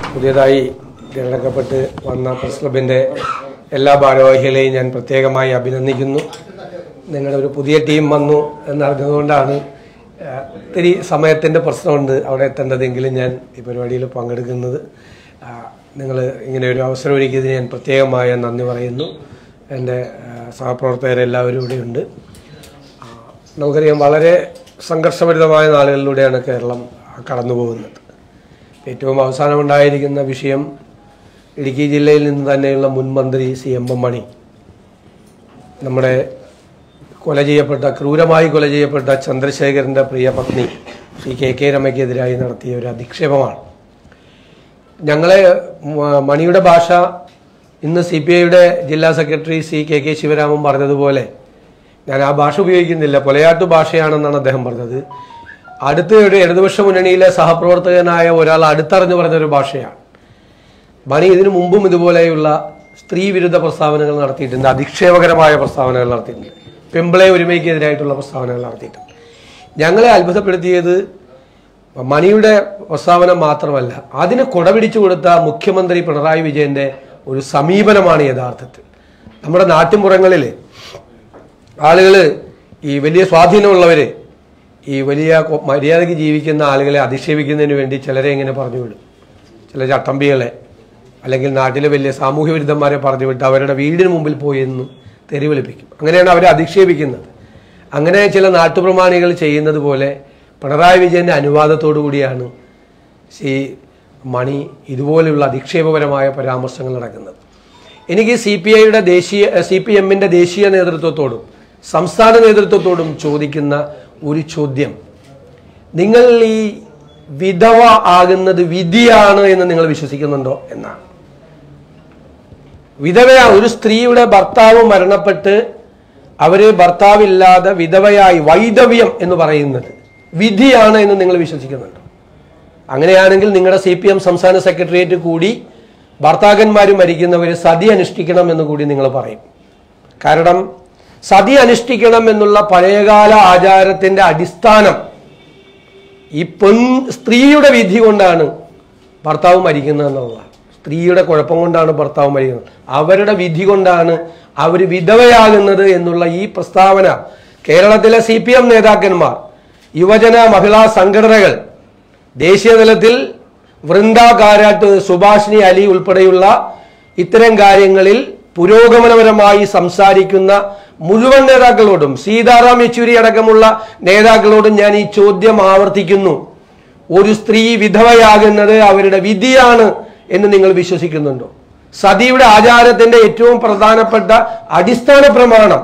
പുതിയതായി തിരഞ്ഞെടുക്കപ്പെട്ട് വന്ന പ്രസ് ക്ലബിൻ്റെ എല്ലാ ഭാരവാഹികളെയും ഞാൻ പ്രത്യേകമായി അഭിനന്ദിക്കുന്നു നിങ്ങളുടെ ഒരു പുതിയ ടീം വന്നു എന്നറിഞ്ഞതുകൊണ്ടാണ് ആ, ഇത്തിരി സമയത്തിൻ്റെ പ്രശ്നമുണ്ട് അവിടെ എത്തേണ്ടതെങ്കിലും ഞാൻ ഈ പരിപാടിയിൽ പങ്കെടുക്കുന്നത് നിങ്ങൾ ഇങ്ങനെ ഒരു അവസരം ഒരുക്കിയതിന് ഞാൻ പ്രത്യേകമായ നന്ദി പറയുന്നു എൻ്റെ ആ, സഹപ്രവർത്തകരെല്ലാവരും ഇവിടെയുണ്ട് ആ, നമുക്കറിയാം വളരെ സംഘർഷഭരിതമായ നാളുകളിലൂടെയാണ് കേരളം കടന്നു പോകുന്നത് ഏറ്റവും അവസാനമുണ്ടായിരിക്കുന്ന വിഷയം ഇടുക്കി ജില്ലയിൽ നിന്ന് തന്നെയുള്ള മുൻ മന്ത്രി സി എം എം മണി നമ്മുടെ കൊല ചെയ്യപ്പെട്ട ക്രൂരമായി കൊല ചെയ്യപ്പെട്ട ചന്ദ്രശേഖരൻ്റെ പ്രിയ പത്നി ശ്രീ കെ കെ രമയ്ക്കെതിരായി നടത്തിയ ഒരു അധിക്ഷേപമാണ് ഞങ്ങളെ മ- മണിയുടെ ഭാഷ ഇന്ന് സി പി ഐയുടെ ജില്ലാ secretary C K K Sivaraman പറഞ്ഞതുപോലെ ഞാൻ ആ ഭാഷ ഉപയോഗിക്കുന്നില്ല കൊലയാട്ടു ഭാഷയാണെന്നാണ് അദ്ദേഹം പറഞ്ഞത് അടുത്ത ഒരു ഇടതുപക്ഷ മുന്നണിയിലെ സഹപ്രവർത്തകനായ ഒരാൾ അടുത്തറിഞ്ഞു പറഞ്ഞൊരു ഭാഷയാണ് മണി ഇതിനു മുമ്പും ഇതുപോലെയുള്ള സ്ത്രീ വിരുദ്ധ പ്രസ്താവനകൾ നടത്തിയിട്ടുണ്ട് അധിക്ഷേപകരമായ പ്രസ്താവനകൾ നടത്തിയിട്ടുണ്ട് പെമ്പിളെ ഒരുമയ്ക്കെതിരായിട്ടുള്ള പ്രസ്താവനകൾ നടത്തിയിട്ടുണ്ട് ഞങ്ങളെ അത്ഭുതപ്പെടുത്തിയത് മണിയുടെ പ്രസ്താവന മാത്രമല്ല അതിന് കുടപിടിച്ചു കൊടുത്ത മുഖ്യമന്ത്രി പിണറായി വിജയന്റെ ഒരു സമീപനമാണ് യഥാർത്ഥത്തിൽ നമ്മുടെ നാട്ടിൻപുറങ്ങളിൽ ആളുകൾ ഈ വലിയ സ്വാധീനമുള്ളവര് ഈ വലിയ കൊ- മര്യാദയ്ക്ക് ജീവിക്കുന്ന ആളുകളെ അധിക്ഷേപിക്കുന്നതിന് വേണ്ടി ചിലരെ ഇങ്ങനെ പറഞ്ഞു വിടും ചില ചട്ടമ്പികളെ അല്ലെങ്കിൽ നാട്ടിലെ വലിയ സാമൂഹ്യ വിരുദ്ധന്മാരെ പറഞ്ഞു വിട്ട് അവരുടെ വീടിന് മുമ്പിൽ പോയി എന്ന് തെരുവിളിപ്പിക്കും അങ്ങനെയാണ് അവരെ അധിക്ഷേപിക്കുന്നത് അങ്ങനെ ചില നാട്ടുപ്രമാണികൾ ചെയ്യുന്നത് പോലെ പിണറായി വിജയന്റെ അനുവാദത്തോടു കൂടിയാണ് ശ്രീ മണി ഇതുപോലെയുള്ള അധിക്ഷേപപരമായ പരാമർശങ്ങൾ നടക്കുന്നത് എനിക്ക് സി പി ഐയുടെ ദേശീയ സി പി എമ്മിന്റെ ദേശീയ നേതൃത്വത്തോടും സംസ്ഥാന നേതൃത്വത്തോടും ചോദിക്കുന്ന ഒരു ചോദ്യം നിങ്ങൾ ഈ വിധവ ആകുന്നത് വിധിയാണ് എന്ന് നിങ്ങൾ വിശ്വസിക്കുന്നുണ്ടോ എന്നാണ് വിധവയാ ഒരു സ്ത്രീയുടെ ഭർത്താവ് മരണപ്പെട്ട് അവര് ഭർത്താവില്ലാതെ വിധവയായി വൈധവ്യം എന്ന് പറയുന്നത് വിധിയാണ് എന്ന് നിങ്ങൾ വിശ്വസിക്കുന്നുണ്ടോ അങ്ങനെയാണെങ്കിൽ നിങ്ങളുടെ സി പി എം സംസ്ഥാന സെക്രട്ടേറിയറ്റ് കൂടി ഭർത്താക്കന്മാർ മരിക്കുന്നവർ സതി അനുഷ്ഠിക്കണം എന്ന് കൂടി നിങ്ങൾ പറയും കാരണം സതി അനുഷ്ഠിക്കണം എന്നുള്ള പഴയകാല ആചാരത്തിന്റെ അടിസ്ഥാനം ഈ പെൺ സ്ത്രീയുടെ വിധി കൊണ്ടാണ് ഭർത്താവ് മരിക്കുന്നത് എന്നുള്ളതാണ് സ്ത്രീയുടെ കുഴപ്പം കൊണ്ടാണ് ഭർത്താവ് മരിക്കുന്നത് അവരുടെ വിധി കൊണ്ടാണ് അവർ വിധവയാകുന്നത് എന്നുള്ള ഈ പ്രസ്താവന കേരളത്തിലെ സി പി എം നേതാക്കന്മാർ യുവജന മഹിളാ സംഘടനകൾ ദേശീയ തലത്തിൽ വൃന്ദ കാരാട്ട് സുഭാഷിണി അലി ഉൾപ്പെടെയുള്ള ഇത്തരം കാര്യങ്ങളിൽ പുരോഗമനപരമായി സംസാരിക്കുന്ന മുഴുവൻ നേതാക്കളോടും സീതാറാം യെച്ചൂരി അടക്കമുള്ള നേതാക്കളോടും ഞാൻ ഈ ചോദ്യം ആവർത്തിക്കുന്നു ഒരു സ്ത്രീ വിധവയാകുന്നത് അവരുടെ വിധിയാണ് എന്ന് നിങ്ങൾ വിശ്വസിക്കുന്നുണ്ടോ സതിയുടെ ആചാരത്തിന്റെ ഏറ്റവും പ്രധാനപ്പെട്ട അടിസ്ഥാന പ്രമാണം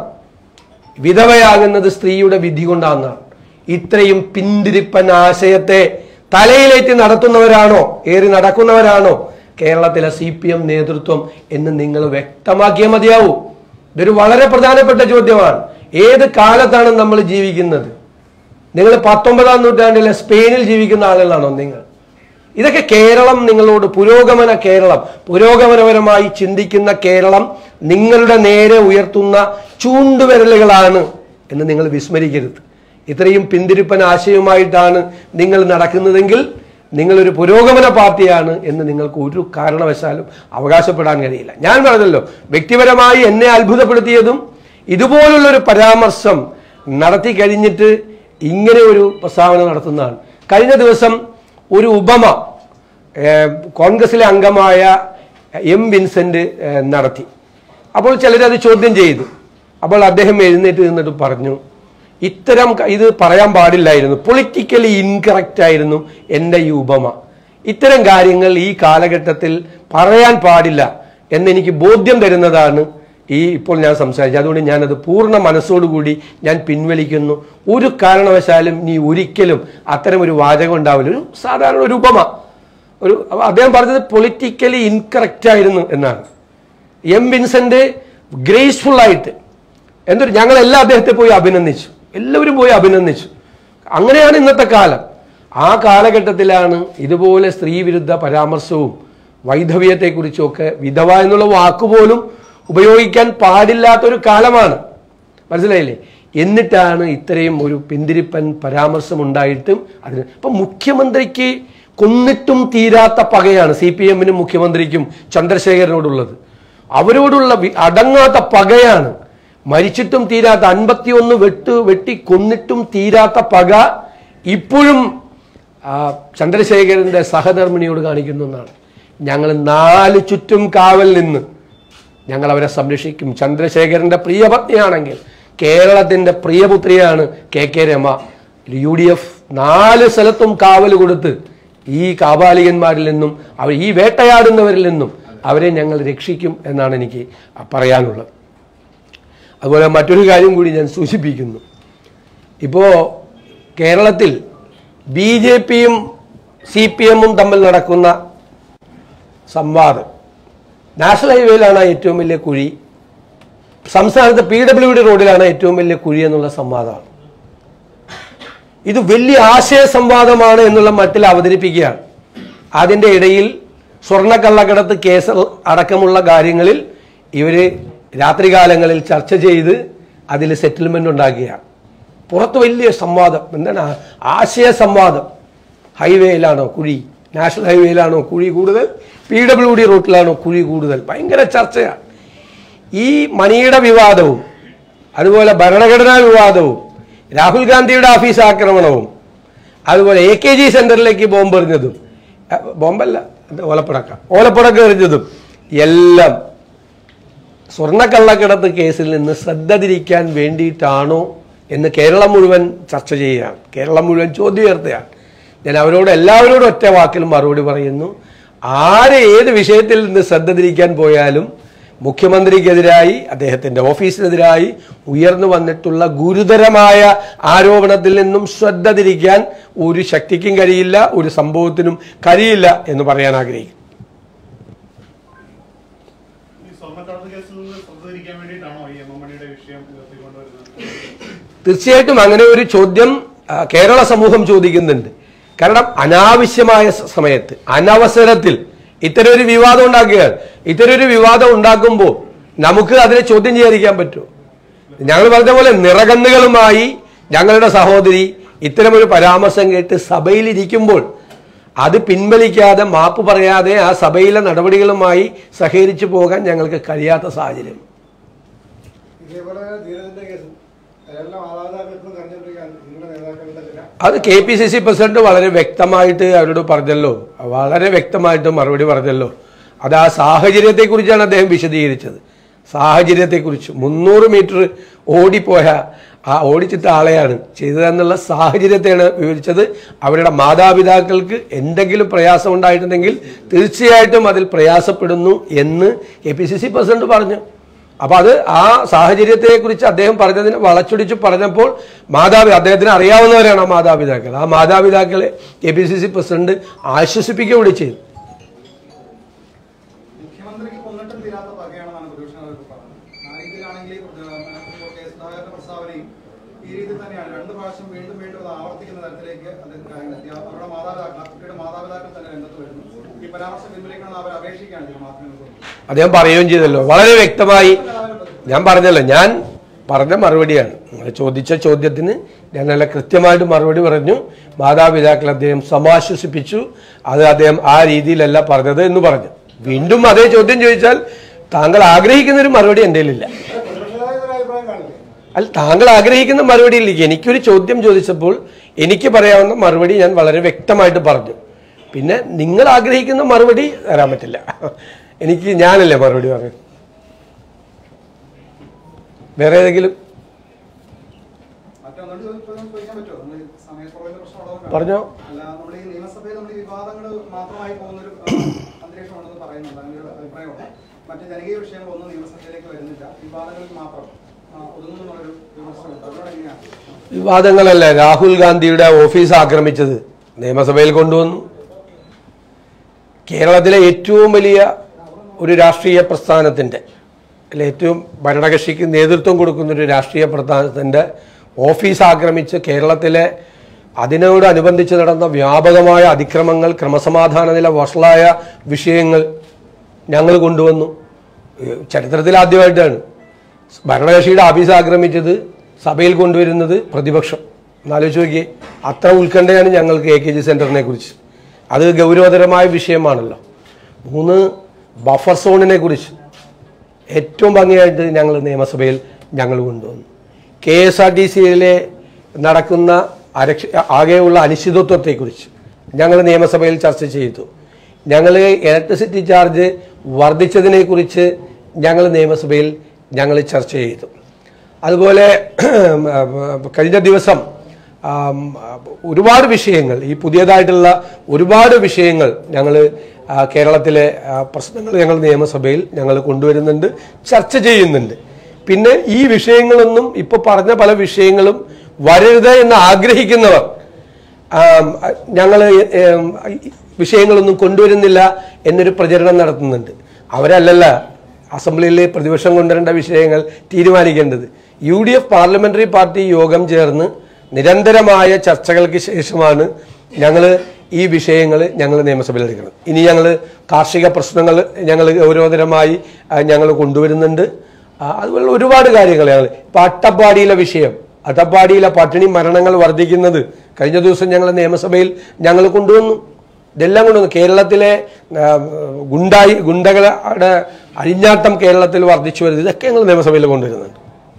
വിധവയാകുന്നത് സ്ത്രീയുടെ വിധി കൊണ്ടാണെന്നാണ് ഇത്രയും പിന്തിരിപ്പൻ ആശയത്തെ തലയിലേറ്റ് നടത്തുന്നവരാണോ ഏറി നടക്കുന്നവരാണോ കേരളത്തിലെ സി പി എം നേതൃത്വം എന്ന് നിങ്ങൾ വ്യക്തമാക്കിയേ മതിയാവൂ ഇതൊരു വളരെ പ്രധാനപ്പെട്ട ചോദ്യമാണ് ഏത് കാലത്താണ് നമ്മൾ ജീവിക്കുന്നത് നിങ്ങൾ പത്തൊമ്പതാം നൂറ്റാണ്ടിലെ സ്പെയിനിൽ ജീവിക്കുന്ന ആളുകളാണോ നിങ്ങൾ ഇതൊക്കെ കേരളം നിങ്ങളോട് പുരോഗമന കേരളം പുരോഗമനപരമായി ചിന്തിക്കുന്ന കേരളം നിങ്ങളുടെ നേരെ ഉയർത്തുന്ന ചൂണ്ടുവിരലുകളാണ് എന്ന് നിങ്ങൾ വിസ്മരിക്കരുത് ഇത്രയും പിന്തിരിപ്പൻ ആശയവുമായിട്ടാണ് നിങ്ങൾ നടക്കുന്നതെങ്കിൽ നിങ്ങളൊരു പുരോഗമന പാർട്ടിയാണ് എന്ന് നിങ്ങൾക്ക് ഒരു കാരണവശാലും അവകാശപ്പെടാൻ കഴിയില്ല ഞാൻ പറഞ്ഞല്ലോ വ്യക്തിപരമായി എന്നെ അത്ഭുതപ്പെടുത്തിയതും ഇതുപോലുള്ളൊരു പരാമർശം നടത്തി കഴിഞ്ഞിട്ട് ഇങ്ങനെ ഒരു പ്രസ്താവന നടത്തുന്നതാണ് കഴിഞ്ഞ ദിവസം ഒരു ഉപമ ഏഹ്, കോൺഗ്രസിലെ അംഗമായ എം വിൻസെന്റ് ഏഹ്, നടത്തി അപ്പോൾ ചിലരത് ചോദ്യം ചെയ്തു അപ്പോൾ അദ്ദേഹം എഴുന്നേറ്റ് നിന്നിട്ട് പറഞ്ഞു ഇത്തരം ക- ഇത് പറയാൻ പാടില്ലായിരുന്നു പൊളിറ്റിക്കലി ഇൻകറക്റ്റ് ആയിരുന്നു എൻ്റെ ഈ ഉപമ ഇത്തരം കാര്യങ്ങൾ ഈ കാലഘട്ടത്തിൽ പറയാൻ പാടില്ല എന്നെനിക്ക് ബോധ്യം തരുന്നതാണ് ഈ ഇപ്പോൾ ഞാൻ സംസാരിച്ചത് അതുകൊണ്ട് ഞാനത് പൂർണ്ണ മനസ്സോടുകൂടി ഞാൻ പിൻവലിക്കുന്നു ഒരു കാരണവശാലും നീ ഒരിക്കലും അത്തരം ഒരു വാചകം ഉണ്ടാവില്ല ഒരു സാധാരണ ഒരു ഉപമ ഒരു അപ്പൊ അദ്ദേഹം പറഞ്ഞത് പൊളിറ്റിക്കലി ഇൻകറക്റ്റ് ആയിരുന്നു എന്നാണ് എം വിൻസെന്റ് ഗ്രേസ്ഫുൾ ആയിട്ട് എന്തൊരു ഞങ്ങളെല്ലാം അദ്ദേഹത്തെ പോയി അഭിനന്ദിച്ചു എല്ലാവരും പോയി അഭിനന്ദിച്ചു അങ്ങനെയാണ് ഇന്നത്തെ കാലം ആ കാലഘട്ടത്തിലാണ് ഇതുപോലെ സ്ത്രീവിരുദ്ധ പരാമർശവും വൈധവ്യത്തെക്കുറിച്ചൊക്കെ വിധവ എന്നുള്ള വാക്കുപോലും ഉപയോഗിക്കാൻ പാടില്ലാത്തൊരു കാലമാണ് മനസ്സിലായില്ലേ എന്നിട്ടാണ് ഇത്രയും ഒരു പിന്തിരിപ്പൻ പരാമർശം ഉണ്ടായിട്ടും അതിന് അപ്പൊ മുഖ്യമന്ത്രിക്ക് കൊന്നിട്ടും തീരാത്ത പകയാണ് സി പി എമ്മിനും മുഖ്യമന്ത്രിക്കും ചന്ദ്രശേഖരനോടുള്ളത് അവരോടുള്ള വി- അടങ്ങാത്ത പകയാണ് മരിച്ചിട്ടും തീരാത്ത അൻപത്തിയൊന്ന് വെട്ട് വെട്ടി കൊന്നിട്ടും തീരാത്ത പക ഇപ്പോഴും ആ, ചന്ദ്രശേഖരന്റെ സഹധർമ്മിണിയോട് കാണിക്കുന്നു എന്നാണ് ഞങ്ങൾ നാല് ചുറ്റും കാവൽ നിന്ന് ഞങ്ങൾ അവരെ സംരക്ഷിക്കും ചന്ദ്രശേഖരന്റെ പ്രിയപത്നിയാണെങ്കിൽ കേരളത്തിന്റെ പ്രിയപുത്രിയാണ് K K Rema U D F നാല് സ്ഥലത്തും കാവൽ കൊടുത്ത് ഈ കാപാലികന്മാരിൽ നിന്നും അവർ ഈ വേട്ടയാടുന്നവരിൽ നിന്നും അവരെ ഞങ്ങൾ രക്ഷിക്കും എന്നാണ് എനിക്ക് പറയാനുള്ളത് അതുപോലെ മറ്റൊരു കാര്യം കൂടി ഞാൻ സൂചിപ്പിക്കുന്നു ഇപ്പോൾ കേരളത്തിൽ ബി ജെ പിയും സി പി എമ്മും തമ്മിൽ നടക്കുന്ന സംവാദം നാഷണൽ ഹൈവേയിലാണ് ഏറ്റവും വലിയ കുഴി സംസ്ഥാനത്ത് പി ഡബ്ല്യു ഡി റോഡിലാണ് ഏറ്റവും വലിയ കുഴി എന്നുള്ള സംവാദമാണ് ഇത് വലിയ ആശയ സംവാദമാണ് എന്നുള്ള മട്ടിൽ അവതരിപ്പിക്കുകയാണ് അതിൻ്റെ ഇടയിൽ സ്വർണ്ണക്കള്ളക്കടത്ത് കേസ് അടക്കമുള്ള കാര്യങ്ങളിൽ ഇവർ രാത്രികാലങ്ങളിൽ ചർച്ച ചെയ്ത് അതിൽ സെറ്റിൽമെന്റ് ഉണ്ടാക്കുകയാണ് പുറത്ത് വലിയ സംവാദം എന്താണ് ആ- ആശയ സംവാദം ഹൈവേയിലാണോ കുഴി നാഷണൽ ഹൈവേയിലാണോ കുഴി കൂടുതൽ പി ഡബ്ല്യു ഡി റൂട്ടിലാണോ കുഴി കൂടുതൽ ഭയങ്കര ചർച്ചയാണ് ഈ മണിയുടെ വിവാദവും അതുപോലെ ഭരണഘടനാ വിവാദവും രാഹുൽ ഗാന്ധിയുടെ ഓഫീസ് ആക്രമണവും അതുപോലെ എ കെ ജി സെന്ററിലേക്ക് ബോംബ് എറിഞ്ഞതും അ, ബോംബല്ല അത് ഓലപ്പടക്ക ഓലപ്പടക്കം എറിഞ്ഞതും എല്ലാം സ്വർണ്ണക്കള്ളക്കടത്ത് കേസിൽ നിന്ന് ശ്രദ്ധ തിരിക്കാൻ വേണ്ടിയിട്ടാണോ എന്ന് കേരളം മുഴുവൻ ചർച്ച ചെയ്യുകയാണ് കേരളം മുഴുവൻ ചോദ്യം ഉയർത്തുകയാണ് ഞാൻ അവരോട് എല്ലാവരോടും ഒറ്റ വാക്കിൽ മറുപടി പറയുന്നു ആര് ഏത് വിഷയത്തിൽ നിന്ന് ശ്രദ്ധ തിരിക്കാൻ പോയാലും മുഖ്യമന്ത്രിക്കെതിരായി അദ്ദേഹത്തിന്റെ ഓഫീസിനെതിരായി ഉയർന്നു വന്നിട്ടുള്ള ഗുരുതരമായ ആരോപണത്തിൽ നിന്നും ശ്രദ്ധ തിരിക്കാൻ ഒരു ശക്തിക്കും കഴിയില്ല ഒരു സംഭവത്തിനും കഴിയില്ല എന്ന് പറയാൻ ആഗ്രഹിക്കുന്നു ഈ സ്വർണ്ണക്കടത്ത് കേസിൽ നിന്ന് ശ്രദ്ധ തിരിക്കാൻ വേണ്ടിയിട്ടാണോ ഈ എം എം മണിയുടെ വിഷയം ഉയർത്തിക്കൊണ്ടുവരുന്നത് തീർച്ചയായിട്ടും അങ്ങനെ ഒരു ചോദ്യം ആ, കേരള സമൂഹം ചോദിക്കുന്നുണ്ട് കാരണം അനാവശ്യമായ സ- സമയത്ത് അനവസരത്തിൽ ഇത്തരം ഒരു വിവാദം ഉണ്ടാക്കുകയാണ് ഇത്തരം ഒരു വിവാദം ഉണ്ടാക്കുമ്പോൾ നമുക്ക് അതിനെ ചോദ്യം ചെയ്യാതിരിക്കാൻ പറ്റുമോ ഞങ്ങൾ പറഞ്ഞ പോലെ നിറകന്നുകളുമായി ഞങ്ങളുടെ സഹോദരി ഇത്തരമൊരു പരാമർശം കേട്ട് സഭയിലിരിക്കുമ്പോൾ അത് പിൻവലിക്കാതെ മാപ്പ് പറയാതെ ആ സഭയിലെ നടപടികളുമായി സഹകരിച്ചു പോകാൻ ഞങ്ങൾക്ക് കഴിയാത്ത സാഹചര്യം ഇതേപോലെ ധീരജിന്റെ കേസും എല്ലാ മാതാപിതാക്കൾക്കും കരഞ്ഞുകൊണ്ടിരിക്കുകയാണ് നിങ്ങളുടെ നേതാക്കളുടെ ചില അത് K P C C president വളരെ വ്യക്തമായിട്ട് അവരോട് പറഞ്ഞല്ലോ വളരെ വ്യക്തമായിട്ട് മറുപടി പറഞ്ഞല്ലോ അത് ആ സാഹചര്യത്തെക്കുറിച്ചാണ് അദ്ദേഹം വിശദീകരിച്ചത് സാഹചര്യത്തെക്കുറിച്ച് മുന്നൂറ് മീറ്റർ ഓടിപ്പോയ ആ ഓടിച്ചിട്ട ആളെയാണ് ചെയ്തതെന്നുള്ള സാഹചര്യത്തെയാണ് വിവരിച്ചത് അവരുടെ മാതാപിതാക്കൾക്ക് എന്തെങ്കിലും പ്രയാസം ഉണ്ടായിട്ടുണ്ടെങ്കിൽ തീർച്ചയായിട്ടും അതിൽ പ്രയാസപ്പെടുന്നു എന്ന് K P C C president പറഞ്ഞു അപ്പൊ അത് ആ സാഹചര്യത്തെക്കുറിച്ച് അദ്ദേഹം പറഞ്ഞതിനെ വളച്ചൊടിച്ച് പറഞ്ഞപ്പോൾ മാതാപി അദ്ദേഹത്തിന് അറിയാവുന്നവരാണ് ആ മാതാപിതാക്കൾ ആ മാതാപിതാക്കളെ K P C C president ആശ്വസിപ്പിക്കുക കൂടി ചെയ്തു മുഖ്യമന്ത്രിക്ക് കൊന്നിട്ടും തീരാത്ത പകയാണെന്നാണ് പ്രതിപക്ഷ നേതാക്കൾ പറഞ്ഞത് ആ രീതിയിലാണെങ്കിൽ ഈ കെ സുധാകരന്റെ പ്രസ്താവനയും ഈ രീതിയിൽ തന്നെയാണ് രണ്ട് പ്രാവശ്യം വീണ്ടും വീണ്ടും അത് ആവർത്തിക്കുന്ന തരത്തിലേക്ക് അത് കാര്യങ്ങളെത്തി ആ അവരുടെ മാതാപിതാക്കൾ ആ കുട്ടിയുടെ മാതാപിതാക്കൾ തന്നെ രംഗത്ത് വരുന്നു ഈ പരാമർശം പിൻവലിക്കണമെന്ന് അവർ അപേക്ഷിക്കുകയാണ് ചെയ്യുന്നത് മാധ്യമങ്ങൾക്ക് അദ്ദേഹം പറയുകയും ചെയ്തല്ലോ വളരെ വ്യക്തമായി ഞാൻ പറഞ്ഞല്ലോ ഞാൻ പറഞ്ഞ മറുപടിയാണ് നിങ്ങൾ ചോദിച്ച ചോദ്യത്തിന് ഞാൻ നല്ല കൃത്യമായിട്ട് മറുപടി പറഞ്ഞു മാതാപിതാക്കൾ അദ്ദേഹം സമാശ്വസിപ്പിച്ചു അത് അദ്ദേഹം ആ രീതിയിലല്ല പറഞ്ഞത് എന്ന് പറഞ്ഞു വീണ്ടും അതേ ചോദ്യം ചോദിച്ചാൽ താങ്കൾ ആഗ്രഹിക്കുന്ന ഒരു മറുപടി എൻ്റെ കയ്യിലില്ല പ്രതിപക്ഷതായ ഒരു അഭിപ്രായം കാണില്ലേ അല്ല താങ്കൾ ആഗ്രഹിക്കുന്ന മറുപടിയില്ല എനിക്കൊരു ചോദ്യം ചോദിച്ചപ്പോൾ എനിക്ക് പറയാവുന്ന മറുപടി ഞാൻ വളരെ വ്യക്തമായിട്ട് പറഞ്ഞു പിന്നെ നിങ്ങൾ ആഗ്രഹിക്കുന്ന മറുപടി തരാൻ പറ്റില്ല എനിക്ക് ഞാനല്ലേ മറുപടി പറഞ്ഞു വേറെ ഏതെങ്കിലും മറ്റൊന്നുകൊണ്ട് ചോദിക്കാൻ പറ്റുമോ നമ്മൾ ഈ സമയക്കുറവിന്റെ പ്രശ്നം ഉള്ളതുകൊണ്ടാണ്. പറഞ്ഞോ അല്ല നമ്മൾ ഈ നിയമസഭയിൽ നമ്മൾ ഈ വിവാദങ്ങൾ മാത്രമായി പോകുന്നൊരു അന്തരീക്ഷമാണെന്ന് പറയുന്നുണ്ട് അങ്ങനെ ഒരു അഭിപ്രായമുണ്ട് മറ്റ് ജനകീയ വിഷയങ്ങളൊന്നും നിയമസഭയിലേക്ക് വരുന്നില്ല വിവാദങ്ങൾക്ക് മാത്രം ആ, ഒതുങ്ങുന്നു എന്നുള്ളൊരു വിമർശനമുണ്ട് അതിനോട് എങ്ങനെയാണ് വിവാദങ്ങളല്ല രാഹുൽ ഗാന്ധിയുടെ ഓഫീസ് ആക്രമിച്ചത് നിയമസഭയിൽ കൊണ്ടുവന്നു കേരളത്തിലെ ഏറ്റവും വലിയ ഒരു രാഷ്ട്രീയ പ്രസ്ഥാനത്തിൻ്റെ അല്ലെ ഏറ്റവും ഭരണകക്ഷിക്ക് നേതൃത്വം കൊടുക്കുന്ന ഒരു രാഷ്ട്രീയ പ്രസ്ഥാനത്തിൻ്റെ ഓഫീസ് ആക്രമിച്ച് കേരളത്തിലെ അതിനോടനുബന്ധിച്ച് നടന്ന വ്യാപകമായ അതിക്രമങ്ങൾ ക്രമസമാധാന നില വഷളായ വിഷയങ്ങൾ ഞങ്ങൾ കൊണ്ടുവന്നു ഏഹ് ചരിത്രത്തിൽ ആദ്യമായിട്ടാണ് ഭരണകക്ഷിയുടെ ഓഫീസ് ആക്രമിച്ചത് സഭയിൽ കൊണ്ടുവരുന്നത് പ്രതിപക്ഷം എന്നാലോചിച്ച് നോക്കിയേ അത്ര ഉത്കണ്ഠയാണ് ഞങ്ങൾക്ക് എ കെ ജി സെന്ററിനെ കുറിച്ച് അത് ഗൗരവതരമായ വിഷയമാണല്ലോ മൂന്ന് ബഫർ സോണിനെ കുറിച്ച് ഏറ്റവും ഭംഗിയായിട്ട് ഞങ്ങൾ നിയമസഭയിൽ ഞങ്ങൾ കൊണ്ടുവന്നു കെ എസ് ആർ ടി സിയിലെ നടക്കുന്ന അരക്ഷ ആകെയുള്ള അനിശ്ചിതത്വത്തെക്കുറിച്ച് ഞങ്ങൾ നിയമസഭയിൽ ചർച്ച ചെയ്തു ഞങ്ങൾ ഇലക്ട്രിസിറ്റി ചാർജ് വർദ്ധിച്ചതിനെക്കുറിച്ച് ഞങ്ങൾ നിയമസഭയിൽ ഞങ്ങൾ ചർച്ച ചെയ്തു അതുപോലെ കഴിഞ്ഞ ദിവസം ആം, ഒരുപാട് വിഷയങ്ങൾ ഈ പുതിയതായിട്ടുള്ള ഒരുപാട് വിഷയങ്ങൾ ഞങ്ങൾ കേരളത്തിലെ ആ, പ്രശ്നങ്ങൾ ഞങ്ങൾ നിയമസഭയിൽ ഞങ്ങൾ കൊണ്ടുവരുന്നുണ്ട് ചർച്ച ചെയ്യുന്നുണ്ട് പിന്നെ ഈ വിഷയങ്ങളൊന്നും ഇപ്പോൾ പറഞ്ഞ പല വിഷയങ്ങളും വരരുത് എന്ന് ആഗ്രഹിക്കുന്നവർ ഞങ്ങൾ വിഷയങ്ങളൊന്നും കൊണ്ടുവരുന്നില്ല എന്നൊരു പ്രചരണം നടത്തുന്നുണ്ട് അവരല്ലല്ല അസംബ്ലിയിൽ പ്രതിപക്ഷം കൊണ്ടുവരേണ്ട വിഷയങ്ങൾ തീരുമാനിക്കേണ്ടത് U D F parliamentary party യോഗം ചേർന്ന് നിരന്തരമായ ചർച്ചകൾക്ക് ശേഷമാണ് ഞങ്ങൾ ഈ വിഷയങ്ങൾ ഞങ്ങൾ നിയമസഭയിൽ എടുക്കണം ഇനി ഞങ്ങൾ കാർഷിക പ്രശ്നങ്ങൾ ഞങ്ങൾ ഗൗരവതരമായി ഞങ്ങൾ കൊണ്ടുവരുന്നുണ്ട് ആ, അതുപോലുള്ള ഒരുപാട് കാര്യങ്ങൾ ഞങ്ങൾ ഇപ്പം അട്ടപ്പാടിയിലെ വിഷയം അട്ടപ്പാടിയിലെ പട്ടിണി മരണങ്ങൾ വർദ്ധിക്കുന്നത് കഴിഞ്ഞ ദിവസം ഞങ്ങൾ നിയമസഭയിൽ ഞങ്ങൾ കൊണ്ടുവന്നു ഇതെല്ലാം കൊണ്ടുവന്നു കേരളത്തിലെ ആ, ഗുണ്ടായി ഗുണ്ടകളുടെ അഴിഞ്ഞാട്ടം കേരളത്തിൽ വർദ്ധിച്ചു വരുന്നത് ഇതൊക്കെ ഞങ്ങൾ നിയമസഭയിൽ കൊണ്ടുവരുന്നുണ്ട്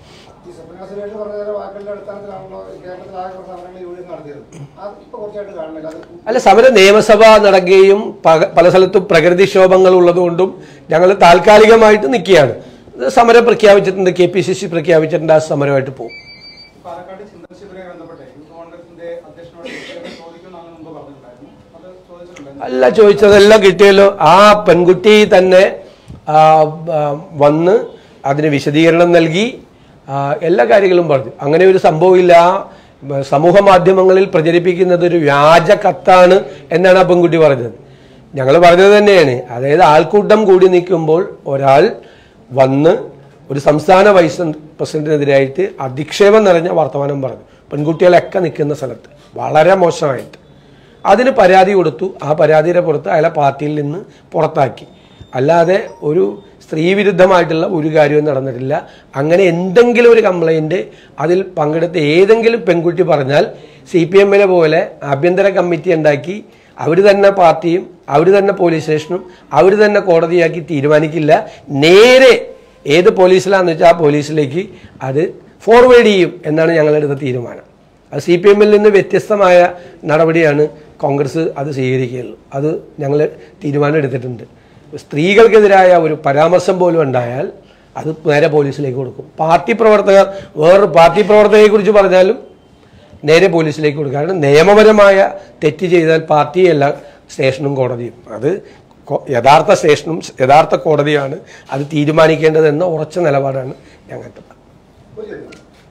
ഈ സുപ്രീം സുരേഷ് പറഞ്ഞ ചില വാക്കുകളുടെ അടിസ്ഥാനത്തിലാണല്ലോ കേരളത്തിൽ ആകെ കുറച്ച് സമരങ്ങൾ യു ഡി എഫ് നടത്തിയത് അത് ഇപ്പൊ കുറച്ചായിട്ട് കാണുന്നില്ല അത് അല്ല സമരം നിയമസഭ നടക്കുകയും പക- പല സ്ഥലത്തും പ്രകൃതിക്ഷോഭങ്ങൾ ഉള്ളതുകൊണ്ടും ഞങ്ങൾ താൽക്കാലികമായിട്ട് നിൽക്കുകയാണ് ഇത് സമരം പ്രഖ്യാപിച്ചിട്ടുണ്ട് കെ പി സി സി പ്രഖ്യാപിച്ചിട്ടുണ്ട് ആ സമരമായിട്ട് പോകും പാലക്കാട് ചിന്തശിബിരവുമായി ബന്ധപ്പെട്ട് യൂത്ത് കോൺഗ്രസിന്റെ അധ്യക്ഷനോട് ചോദിക്കുമെന്ന് അങ്ങ് മുമ്പ് പറഞ്ഞിട്ടുണ്ടായിരുന്നു അത് ചോദിച്ചിട്ടുണ്ടായിരുന്നു അല്ല ചോദിച്ചതെല്ലാം കിട്ടിയല്ലോ ആ പെൺകുട്ടി തന്നെ ആ, ആ, വന്ന് അതിന് വിശദീകരണം നൽകി ആ, എല്ലാ കാര്യങ്ങളും പറഞ്ഞു അങ്ങനെ ഒരു സംഭവമില്ല ആ, മ, സമൂഹ മാധ്യമങ്ങളിൽ പ്രചരിപ്പിക്കുന്നത് ഒരു വ്യാജ കത്താണ് എന്നാണ് ആ പെൺകുട്ടി പറഞ്ഞത് ഞങ്ങൾ പറഞ്ഞത് തന്നെയാണ് അതായത് ആൾക്കൂട്ടം കൂടി നിൽക്കുമ്പോൾ ഒരാൾ വന്ന് ഒരു സംസ്ഥാന വൈസ് പ്രസിഡന്റിനെതിരായിട്ട് അധിക്ഷേപം നിറഞ്ഞ വർത്തമാനം പറഞ്ഞു പെൺകുട്ടികളൊക്കെ നിൽക്കുന്ന സ്ഥലത്ത് വളരെ മോശമായിട്ട് അതിന് പരാതി കൊടുത്തു ആ പരാതിയുടെ പുറത്ത് അയാളെ പാർട്ടിയിൽ നിന്ന് പുറത്താക്കി അല്ലാതെ ഒരു സ്ത്രീവിരുദ്ധമായിട്ടുള്ള ഒരു കാര്യവും നടന്നിട്ടില്ല അങ്ങനെ എന്തെങ്കിലും ഒരു കംപ്ലൈൻറ്റ് അതിൽ പങ്കെടുത്ത ഏതെങ്കിലും പെൺകുട്ടി പറഞ്ഞാൽ സി പി എമ്മിനെ പോലെ ആഭ്യന്തര കമ്മിറ്റി ഉണ്ടാക്കി അവർ തന്നെ പാർട്ടിയും അവർ തന്നെ പോലീസ് സ്റ്റേഷനും അവർ തന്നെ കോടതിയാക്കി തീരുമാനിക്കില്ല നേരെ ഏത് പോലീസിലാണെന്ന് വെച്ചാൽ ആ പോലീസിലേക്ക് അത് ഫോർവേഡ് ചെയ്യും എന്നാണ് ഞങ്ങളെടുത്ത തീരുമാനം അത് സി പി എമ്മിൽ നിന്ന് വ്യത്യസ്തമായ നടപടിയാണ് കോൺഗ്രസ് അത് സ്വീകരിക്കുകയുള്ളൂ അത് ഞങ്ങൾ തീരുമാനം എടുത്തിട്ടുണ്ട് സ്ത്രീകൾക്കെതിരായ ഒരു പരാമർശം പോലും ഉണ്ടായാൽ അത് നേരെ പോലീസിലേക്ക് കൊടുക്കും പാർട്ടി പ്രവർത്തകർ വേറൊരു പാർട്ടി പ്രവർത്തകരെക്കുറിച്ച് പറഞ്ഞാലും നേരെ പോലീസിലേക്ക് കൊടുക്കും കാരണം നിയമപരമായ തെറ്റ് ചെയ്താൽ പാർട്ടിയല്ല സ്റ്റേഷനും കോടതിയും അത് കൊ- യഥാർത്ഥ സ്റ്റേഷനും യഥാർത്ഥ കോടതിയാണ് അത് തീരുമാനിക്കേണ്ടതെന്ന ഉറച്ച നിലപാടാണ് ഞങ്ങൾക്ക് ഒരു ചോദ്യം.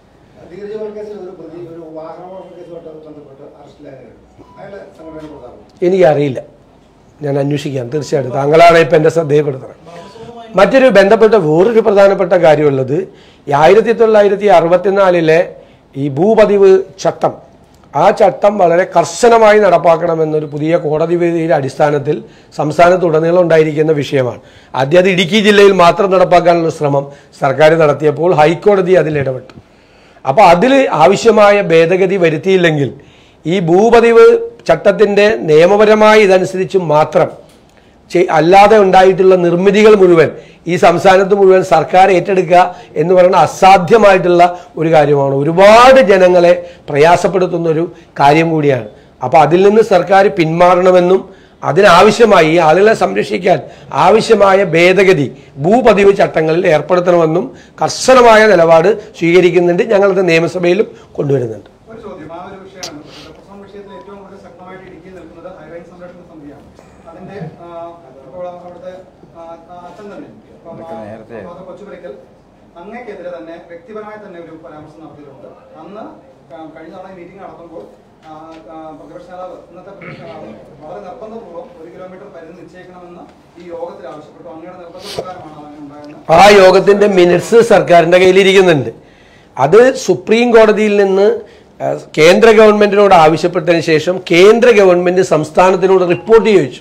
ധീരജ് കേസിൽ ഒരു പ്രതി ഒരു വാഹനമോഷണ കേസുമായിട്ട് ബന്ധപ്പെട്ട് അറസ്റ്റിലായിരുന്നു അയാളെ സംഘടന കൊടുത്താറുണ്ട് എനിക്കറിയില്ല ഞാൻ അന്വേഷിക്കാം തീർച്ചയായിട്ടും താങ്കളാണ് ഇപ്പം എൻ്റെ ശ്രദ്ധയപ്പെടുത്തണം മറ്റൊരു ബന്ധപ്പെട്ട വേറൊരു പ്രധാനപ്പെട്ട കാര്യമുള്ളത് ഈ ആയിരത്തി തൊള്ളായിരത്തി അറുപത്തിനാലിലെ ഈ ഭൂപതിവ് ചട്ടം ആ ചട്ടം വളരെ കർശനമായി നടപ്പാക്കണമെന്നൊരു പുതിയ കോടതി വിധിയുടെ അടിസ്ഥാനത്തിൽ സംസ്ഥാനത്തുടനീളം ഉണ്ടായിരിക്കുന്ന വിഷയമാണ് ആദ്യം അത് ഇടുക്കി ജില്ലയിൽ മാത്രം നടപ്പാക്കാനുള്ള ശ്രമം സർക്കാർ നടത്തിയപ്പോൾ ഹൈക്കോടതി അതിൽ ഇടപെട്ടു അപ്പോൾ അതിൽ ആവശ്യമായ ഭേദഗതി വരുത്തിയില്ലെങ്കിൽ ഈ ഭൂപതിവ് ചട്ടത്തിൻ്റെ നിയമപരമായി ഇതനുസരിച്ച് മാത്രം ചെ- അല്ലാതെ ഉണ്ടായിട്ടുള്ള നിർമ്മിതികൾ മുഴുവൻ ഈ സംസ്ഥാനത്ത് മുഴുവൻ സർക്കാർ ഏറ്റെടുക്കുക എന്ന് പറയുന്ന അസാധ്യമായിട്ടുള്ള ഒരു കാര്യമാണ് ഒരുപാട് ജനങ്ങളെ പ്രയാസപ്പെടുത്തുന്ന ഒരു കാര്യം കൂടിയാണ് അപ്പോൾ അതിൽ നിന്ന് സർക്കാർ പിന്മാറണമെന്നും അതിനാവശ്യമായി ഈ ആളുകളെ സംരക്ഷിക്കാൻ ആവശ്യമായ ഭേദഗതി ഭൂപതിവ് ചട്ടങ്ങളിൽ ഏർപ്പെടുത്തണമെന്നും കർശനമായ നിലപാട് സ്വീകരിക്കുന്നുണ്ട് ഞങ്ങളത് നിയമസഭയിലും കൊണ്ടുവരുന്നുണ്ട് ഒരു ചോദ്യം ആ ഒരു വിഷയമാണ് പ്രസവം വിഷയത്തിൽ ഏറ്റവും കൂടുതൽ ശക്തമായിട്ട് ഇടുക്കി നിൽക്കുന്നത് ഹൈറേഞ്ച് സംരക്ഷണ സമിതിയാണ് അതിന്റെ ആ, ഇപ്പോൾ അവിടുത്തെ ആ, ആ, അച്ഛൻ തന്നെ ഇപ്പം, ആ, ഫാദർ കൊച്ചുപുരയ്ക്കൽ അങ്ങേക്കെതിരെ തന്നെ വ്യക്തിപരമായി തന്നെ ഒരു പരാമർശം നടത്തിയിട്ടുണ്ട് അന്ന് ക- കഴിഞ്ഞ തവണ മീറ്റിംഗ് നടത്തുമ്പോൾ ആ, ആ, പ്രതിപക്ഷ നേതാവ് ഇന്നത്തെ പ്രതിപക്ഷ നേതാവ് വളരെ നിർബന്ധപൂർവ്വം ഒരു കിലോമീറ്റർ പരിധി നിശ്ചയിക്കണമെന്ന് ഈ യോഗത്തിൽ ആവശ്യപ്പെട്ടു അങ്ങയുടെ നിർബന്ധപ്രകാരമാണ് അങ്ങനെ ഉണ്ടായിരുന്നത് ആ യോഗത്തിന്റെ മിനിറ്റ്സ് സർക്കാരിന്റെ കയ്യിലിരിക്കുന്നുണ്ട് അത് സുപ്രീം കോടതിയിൽ നിന്ന് ആ, കേന്ദ്ര ഗവൺമെന്റിനോട് ആവശ്യപ്പെട്ടതിന് ശേഷം കേന്ദ്ര ഗവൺമെന്റ് സംസ്ഥാനത്തിനോട് റിപ്പോർട്ട് ചോദിച്ചു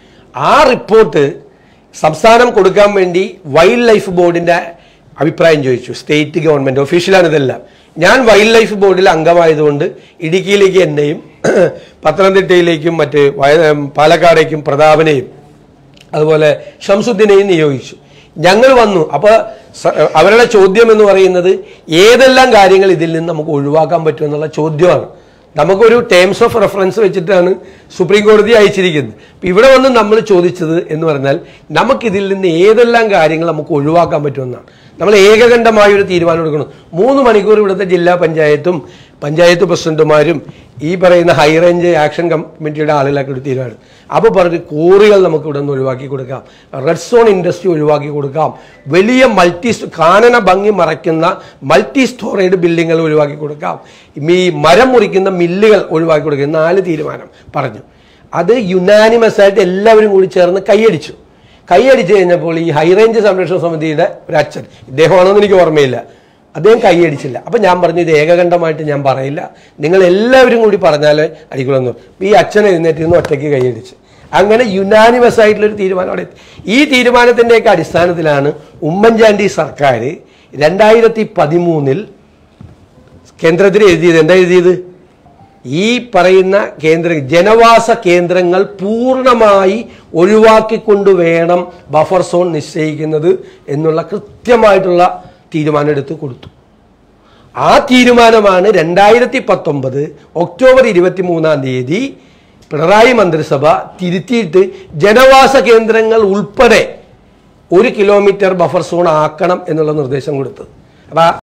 ആ റിപ്പോർട്ട് സംസ്ഥാനം കൊടുക്കാൻ വേണ്ടി വൈൽഡ് ലൈഫ് ബോർഡിന്റെ അഭിപ്രായം ചോദിച്ചു സ്റ്റേറ്റ് ഗവൺമെന്റ് ഒഫീഷ്യലാണ് ഇതെല്ലാം ഞാൻ വൈൽഡ് ലൈഫ് ബോർഡിൽ അംഗമായതുകൊണ്ട് ഇടുക്കിയിലേക്ക് എന്നെയും പത്തനംതിട്ടയിലേക്കും മറ്റ് വയ- പാലക്കാടേക്കും പ്രതാപനെയും അതുപോലെ ഷംസുദ്ദീനെയും നിയോഗിച്ചു ഞങ്ങൾ വന്നു അപ്പോൾ അവരുടെ ചോദ്യം എന്ന് പറയുന്നത് ഏതെല്ലാം കാര്യങ്ങൾ ഇതിൽ നിന്ന് നമുക്ക് ഒഴിവാക്കാൻ പറ്റും എന്നുള്ള ചോദ്യമാണ് നമുക്കൊരു ടേംസ് ഓഫ് റെഫറൻസ് വെച്ചിട്ടാണ് സുപ്രീം കോടതി അയച്ചിരിക്കുന്നത് അപ്പൊ ഇവിടെ വന്ന് നമ്മൾ ചോദിച്ചത് എന്ന് പറഞ്ഞാൽ നമുക്കിതിൽ നിന്ന് ഏതെല്ലാം കാര്യങ്ങൾ നമുക്ക് ഒഴിവാക്കാൻ പറ്റുമെന്നാണ് നമ്മൾ ഏകകണ്ഠമായ ഒരു തീരുമാനം എടുക്കണം മൂന്ന് മണിക്കൂർ ഇവിടുത്തെ ജില്ലാ പഞ്ചായത്തും പഞ്ചായത്ത് പ്രസിഡന്റുമാരും ഈ പറയുന്ന ഹൈ റേഞ്ച് ആക്ഷൻ കമ്മിറ്റിയുടെ ആളുകളൊക്കെ ഒരു തീരുമാനം അപ്പോൾ പറഞ്ഞ് കോറികൾ നമുക്ക് ഇവിടെ നിന്ന് ഒഴിവാക്കി കൊടുക്കാം റെഡ് സോൺ ഇൻഡസ്ട്രി ഒഴിവാക്കി കൊടുക്കാം വലിയ മൾട്ടി കാനന ഭംഗി മറയ്ക്കുന്ന മൾട്ടി സ്റ്റോറേജ് ബിൽഡിങ്ങുകൾ ഒഴിവാക്കി കൊടുക്കാം ഈ മരം മുറിക്കുന്ന മില്ലുകൾ ഒഴിവാക്കി കൊടുക്കാം നാല് തീരുമാനം പറഞ്ഞു അത് യുനാനിമസ് ആയിട്ട് എല്ലാവരും കൂടി ചേർന്ന് കൈയടിച്ചു കൈയടിച്ചു കഴിഞ്ഞപ്പോൾ ഈ ഹൈറേഞ്ച് സംരക്ഷണ സമിതിയുടെ ഒരു അച്ഛൻ ഇദ്ദേഹമാണെന്ന് എനിക്ക് ഓർമ്മയില്ല അദ്ദേഹം കൈയടിച്ചില്ല അപ്പം ഞാൻ പറഞ്ഞു ഇത് ഏകകണ്ഠമായിട്ട് ഞാൻ പറയില്ല നിങ്ങൾ എല്ലാവരും കൂടി പറഞ്ഞാലേ അടിക്കുള്ളൂ ഈ അച്ഛൻ എഴുന്നേറ്റ് നിന്ന് ഒറ്റയ്ക്ക് കൈയടിച്ച് അങ്ങനെ യുനാനിമസ് ആയിട്ടുള്ള ഒരു തീരുമാനം അവിടെ എത്തി ഈ തീരുമാനത്തിൻ്റെയൊക്കെ അടിസ്ഥാനത്തിലാണ് ഉമ്മൻചാണ്ടി സർക്കാർ രണ്ടായിരത്തി പതിമൂന്നിൽ കേന്ദ്രത്തിൽ എഴുതിയത് എന്താ എഴുതിയത് ഈ പറയുന്ന കേന്ദ്ര ജനവാസ കേന്ദ്രങ്ങൾ പൂർണ്ണമായി ഒഴിവാക്കിക്കൊണ്ട് വേണം ബഫർ സോൺ നിശ്ചയിക്കുന്നത് എന്നുള്ള കൃത്യമായിട്ടുള്ള തീരുമാനം എടുത്ത് കൊടുത്തു ആ തീരുമാനമാണ് രണ്ടായിരത്തി പത്തൊമ്പത് ഒക്ടോബർ ഇരുപത്തി മൂന്നാം തീയതി പിണറായി മന്ത്രിസഭ തിരുത്തിയിട്ട് ജനവാസ കേന്ദ്രങ്ങൾ ഉൾപ്പെടെ ഒരു കിലോമീറ്റർ ബഫർ സോൺ ആക്കണം എന്നുള്ള നിർദ്ദേശം കൊടുത്തത് അപ്പൊ